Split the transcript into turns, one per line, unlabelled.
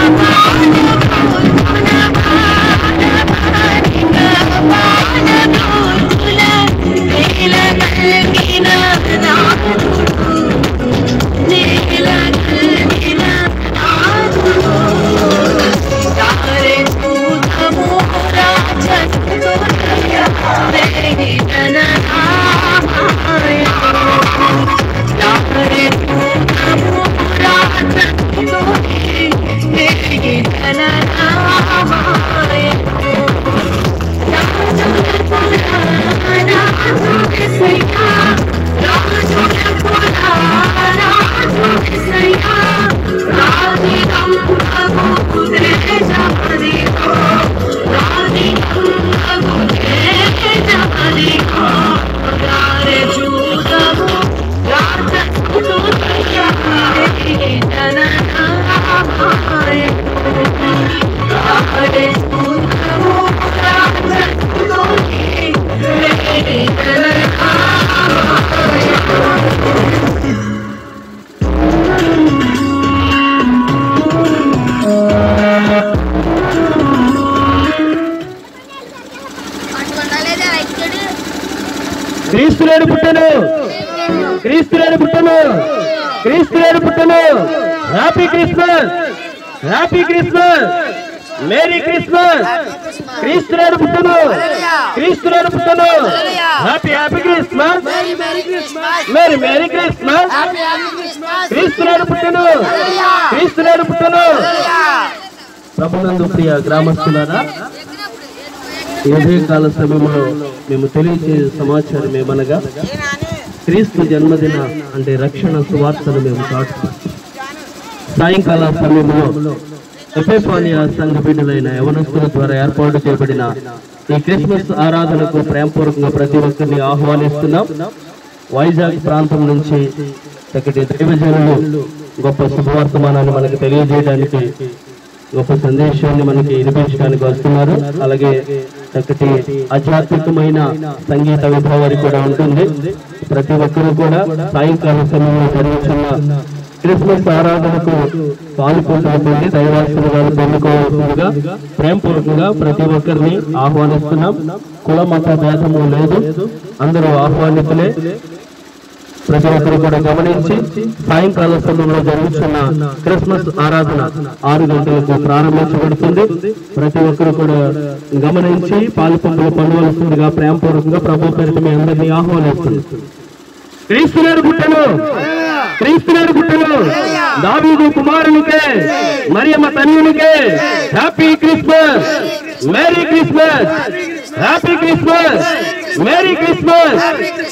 క్రీస్తులేడు పుట్టను క్రీస్తులేడు పుట్టను క్రీస్తులేడు పుట్టను happy Christmas happy Christmas merry Christmas క్రీస్తులేడు పుట్టను క్రీస్తులేడు పుట్టను happy happy Christmas merry merry Christmas క్రీస్తులేడు పుట్టను క్రీస్తులేడు పుట్టను ప్రభునందు ప్రియ గ్రామస్తులారా కాల సమయంలో మేము తెలియచే సమాచారం ఏమనగా క్రీస్తు జన్మదిన అంటే రక్షణ సువార్తను మేము చాటుతాం సాయంకాల సమయంలో ఎఫెఫానియా సంఘ బిడ్డలైన యవనస్తుల ద్వారా ఏర్పాటు చేయబడిన ఈ క్రిస్మస్ ఆరాధనకు ప్రేమపూర్వకంగా ప్రతి ఒక్కరిని ఆహ్వానిస్తున్నాం వైజాగ్ ప్రాంతం నుంచి చక్కటి దైవజనులు గొప్ప శుభవర్తమానాన్ని మనకు తెలియజేయడానికి గొప్ప సందేశాన్ని మనకి వినిపించడానికి వస్తున్నారు అలాగే చక్కటి ఆధ్యాత్మికమైన సంగీత విభావానికి కూడా ఉంటుంది ప్రతి ఒక్కరూ కూడా సాయంకాల సమయంలో జరుగుతున్న క్రిస్మస్ ఆరాధనకు పాల్గొంటున్నటువంటి దైవాసులు గారు పొందుకోవాల్సిందిగా ప్రేమపూర్వకంగా ప్రతి ఒక్కరిని ఆహ్వానిస్తున్నాం కుల మత భేదము లేదు అందరూ ఆహ్వానితులే ప్రతి ఒక్కరు కూడా గమనించి సాయంకాల సమయంలో జరుగుతున్న క్రిస్మస్ ఆరాధన ఆరు గంటలకు ప్రారంభించబడుతుంది ప్రతి ఒక్కరు కూడా గమనించి పాలుపంపులు పొందవలసిందిగా ప్రేమపూర్వకంగా ప్రభు పేరిట మీ అందరినీ ఆహ్వానిస్తుంది క్రీస్తునారు పుట్టను క్రీస్తునారు పుట్టను దావీదు కుమారునికే మరియమ్మ తనయునికే happy Christmas merry Christmas happy Christmas merry Christmas